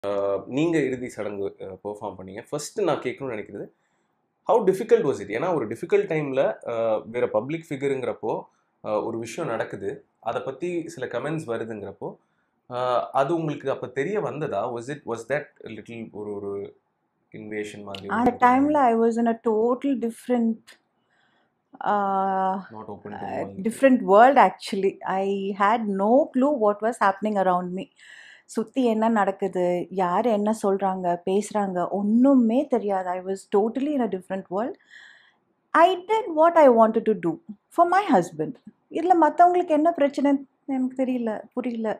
நீங்கள் இறுதி சடங்கு பெர்ஃபார்ம் பண்ணீங்க ஃபர்ஸ்ட் நான் கேட்கணும்னு நினைக்கிறது ஹவு டிஃபிகல்ட் வாஸ் இட் ஏன்னா ஒரு டிஃபிகல்ட் டைமில் வேற பப்ளிக் ஃபிகருங்கிறப்போ ஒரு விஷயம் நடக்குது அதை பற்றி சில கமெண்ட்ஸ் வருதுங்கிறப்போ அஹ், அது உங்களுக்கு அப்போ தெரிய வந்ததா was it was that little ஒரு ஒரு இன்வேஷன் மாதிரி அந்த டைமில் I was in a total different not open different world actually I had no clue what was happening around me சுற்றி என்ன நடக்குது யார் என்ன சொல்கிறாங்க பேசுகிறாங்க ஒன்றுமே தெரியாது I was totally in a different world I did what I wanted to do for my husband இதில் மற்றவங்களுக்கு என்ன பிரச்சனை எனக்கு தெரியல புரியல